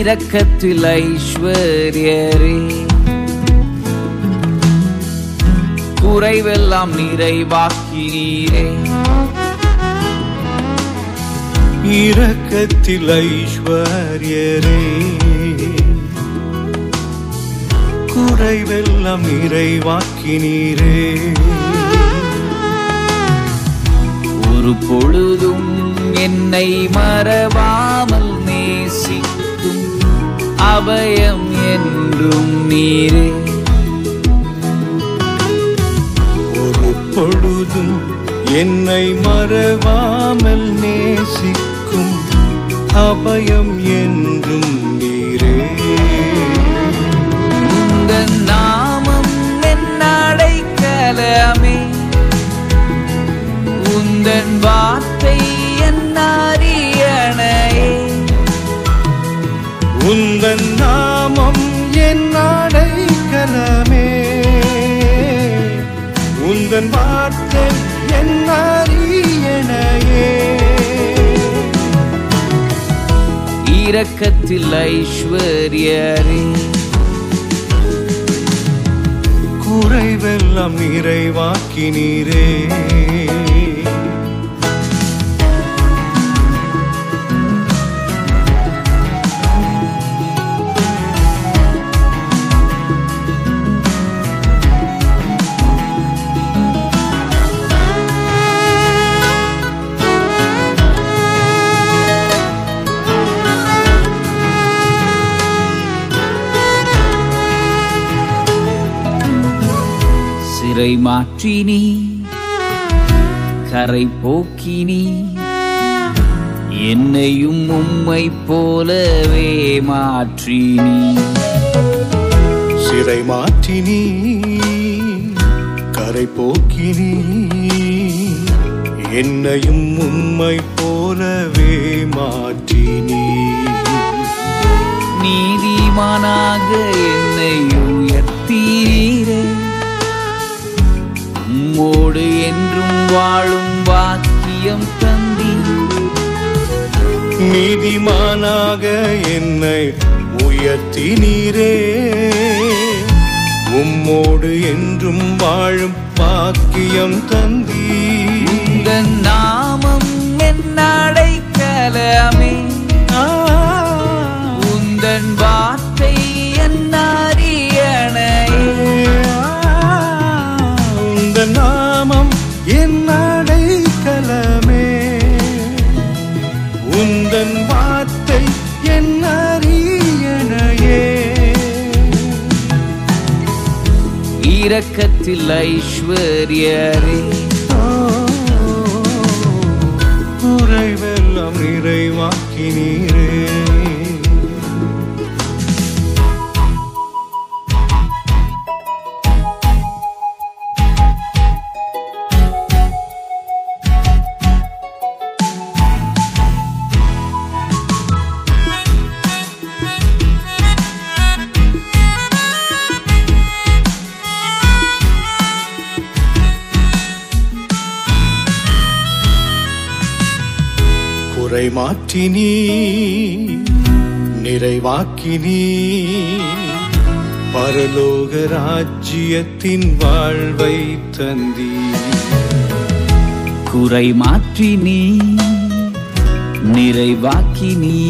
இரக்கத்தில் ஐஸ்வர்யரே குறைவெல்லாம் நிறைவாக்கினீரே இரக்கத்தில் ஐஸ்வர்யரே குறைவெல்லாம் நிறைவாக்கினீரே ஒரு பொழுதும் என்னை மறவாமல் நேசிக்கும் அபயம் என்றும் நீரே ஒரு பொழுதும் என்னை மறவாமல் நேசிக்கும் அபயம் என்றும் நீரே உந்தன் நாமம் என்னடைக்கலமே உந்தன் வார்த்தை என்னாரியணையே உந்தன் நாமம் என் அடைக்கலமே உந்தன் வார்த்தை என் அரியணையே இரக்கத்தில் ஐஸ்வர்யரே குறைவெல்லாம் நிறைவாக்கினீரே சிறை மாற்றினி கரை போக்கினி என்னையும் உம்மை போலவே மாற்றினி சிறை மாற்றினீ கரை போக்கினீ என்னையும் உம்மை போலவே மாற்றினீ நீதிமானாக என்னை உயர்த்தீரே உம்மோடு என்றும் வாழும் பாக்கியம் தந்தி நீதிமானாக என்னை உயர்த்தினீரே உம்மோடு என்றும் வாழும் பாக்கியம் தந்தீ உந்தன் நாமம் என்னடைக்கலமே ஆ, உந்தன் வார்த்தை என்னாரியணையே உந்த நாமம் என் அடைக்கலமே உந்தன் வார்த்தை என் அரியணையே இரக்கத்தில் ஐஸ்வர்யரே ஓ, குறைவெல்லாம் நிறைவாக்கினீரே குறை மாற்றினீ நிறைவாக்கினீ பரலோக ராஜ்யத்தின் வாழ்வை தந்தீ குறை மாற்றி நீ நிறைவாக்கி நீ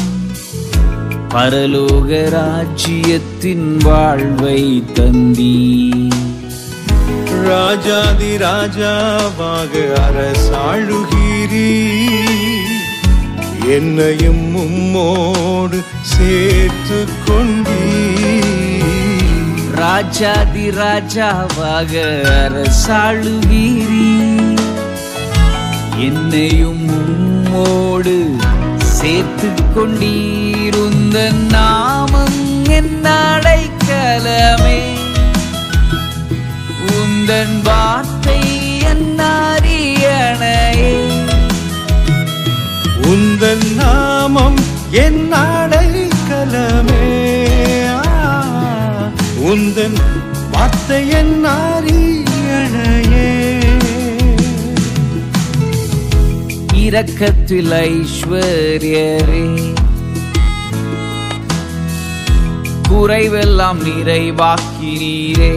பரலோக ராஜ்யத்தின் வாழ்வை தந்தீ ராஜாதி ராஜாவாக அரசாளுகிறீ என்னையும் உம்மோடு சேர்த்து கொண்டீ ராஜாதி ராஜாவாக அரசாளுவீரி என்னையும் உம்மோடு சேர்த்து கொண்டீருந்த நாமம் என்னடைக்கலமே உந்தன் வார்த்தை என்னாரியணையே உந்தன் நாமம் என் அடைக்கலமே ஆ, உந்தன் வார்த்தை என் அரியணையே இரக்கத்தில் ஐஸ்வர்யரே குறைவெல்லாம் நிறைவாக்கினீரே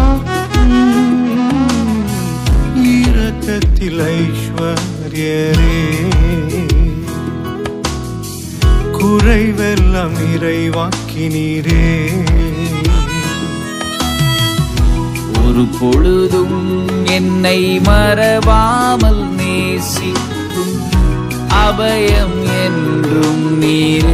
இரக்கத்தில் ஐஸ்வர்யரே குறைவெல்லாம் நிறைவாக்கினீரே ஒரு பொழுதும் என்னை மறவாமல் நேசிக்கும் அபயம் என்றும் நீரே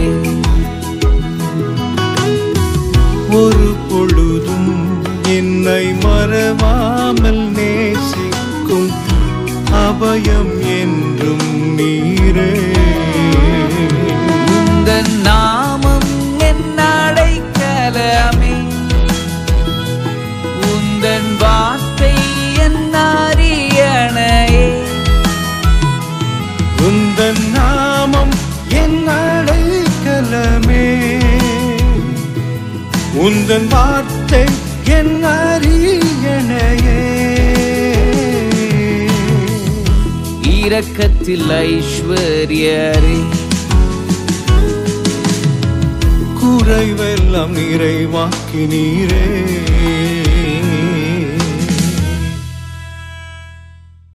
ஒரு பொழுதும் என்னை மறவாமல் நேசிக்கும் அபயம் என்றும் நீரே உந்தன் நாமம் என் அடைக்கலமே உந்தன் வார்த்தை என் அரியணையே உந்தன் நாமம் என் அடைக்கலமே உந்தன் வார்த்தை என் அரியணையே இரக்கத்தில் ஐஸ்வர்யரே குறைவெல்லாம் நிறைவாக்கினீரே